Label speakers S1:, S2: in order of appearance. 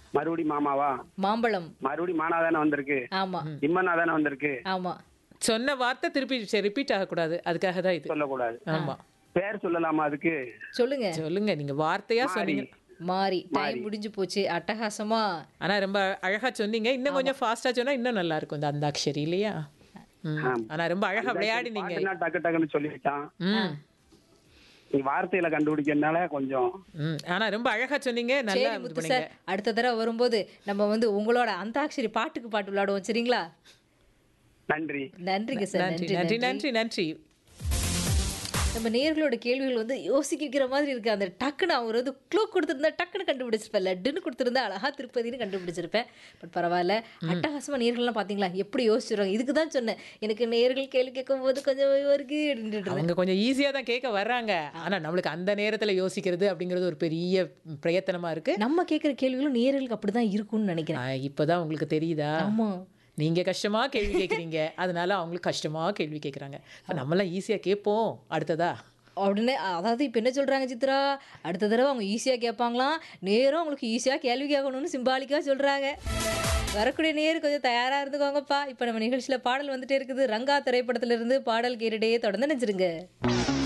S1: மறுபடி மாமாவா
S2: மாம்பழம்
S1: மறுபடி மானா தானே வந்திருக்கு
S2: ஆமா
S1: இம்மனா தானே வந்திருக்கு
S2: ஆமா
S3: சொன்ன வார்த்தை திருப்பி ரிப்பீட் ஆகக்கூடாது அதுக்காக தான் இது
S1: சொல்லக்கூடாது
S3: ஆமா
S1: பேர் சொல்லலாமா அதுக்கு
S2: சொல்லுங்க
S3: சொல்லுங்க நீங்க வார்த்தையா சொன்னீங்க
S2: மாறி டைம் முடிஞ்சு போச்சு அட்டகாசமா
S3: ஆனா ரொம்ப அழகா சொன்னீங்க இன்னும் கொஞ்சம் ஃபாஸ்டா சொன்னா இன்னும் நல்லா இருக்கும் இந்த அந்தாக்ஷரி இல்லையா ம்.
S1: ஆமா.
S3: ஆனா ரொம்ப அழகா விளையாடினீங்க
S1: பாட்டுன்னா டக்கு டக்குன்னு சொல்லிட்டான்
S3: ம்
S1: நீ வார்த்தையில கண்டுபிடிக்கிறதுனால கொஞ்சம்
S3: ம் ஆனா ரொம்ப அழகா சொன்னீங்க நல்லா
S2: சரி
S3: இது
S2: முத்து
S3: பண்ணீங்க
S2: சார் அடுத்த தடவை வரும்போது நம்ம வந்து உங்களோட அந்தாக்ஷரி பாட்டுக்கு பாட்டு விளையாடுவோம் சரிங்களா
S1: நன்றி
S2: நன்றிங்க சார்
S3: நன்றி
S2: நன்றி
S3: நன்றி நன்றி நன்றி
S2: நம்ம நேர்களோட கேள்விகள் வந்து யோசிக்க வைக்கிற மாதிரி இருக்கு அந்த டக்குன்னு அவர் வந்து க்ளூ கொடுத்துருந்தா டக்குன்னு கண்டுபிடிச்சிருப்பேன் லட்டுன்னு கொடுத்துருந்தா அழகா திருப்பதின்னு கண்டுபிடிச்சிருப்பேன் பட் பரவாயில்ல அட்டகாசமா நேர்கள்லாம் பாத்தீங்களா எப்படி யோசிச்சிருவாங்க இதுக்கு தான் சொன்னேன் எனக்கு நேர்கள் கேள்வி கேட்கும் போது கொஞ்சம் இருக்கு அப்படின்ட்டு
S3: அவங்க கொஞ்சம் ஈஸியா தான் கேட்க வர்றாங்க ஆனா நம்மளுக்கு அந்த நேரத்துல யோசிக்கிறது அப்படிங்கிறது ஒரு பெரிய பிரயத்தனமா இருக்கு
S2: நம்ம கேட்குற கேள்விகளும் நேர்களுக்கு அப்படிதான் இருக்கும்னு நினைக்கிறேன்
S3: ஆ, இப்பதான் உங்களுக்கு தெரியுதா
S2: ஆமா
S3: நீங்க கஷ்டமா கேள்வி கேட்குறீங்க அதனால அவங்களுக்கு கஷ்டமா கேள்வி கேட்குறாங்க இப்போ நம்மளாம் ஈஸியா கேட்போம் அடுத்ததா
S2: உடனே அதாவது இப்போ என்ன சொல்கிறாங்க சித்ரா அடுத்த தடவை அவங்க ஈஸியாக கேட்பாங்களாம் நேரம் அவங்களுக்கு ஈஸியாக கேள்வி கேட்கணும்னு சிம்பாலிக்காக சொல்கிறாங்க வரக்கூடிய நேர் கொஞ்சம் தயாராக இருந்துக்கோங்கப்பா இப்போ நம்ம நிகழ்ச்சியில் பாடல் வந்துட்டே இருக்குது ரங்கா திரைப்படத்துல இருந்து பாடல் கேட்டுட்டே தொடர்ந்து நினைச்சிருங்க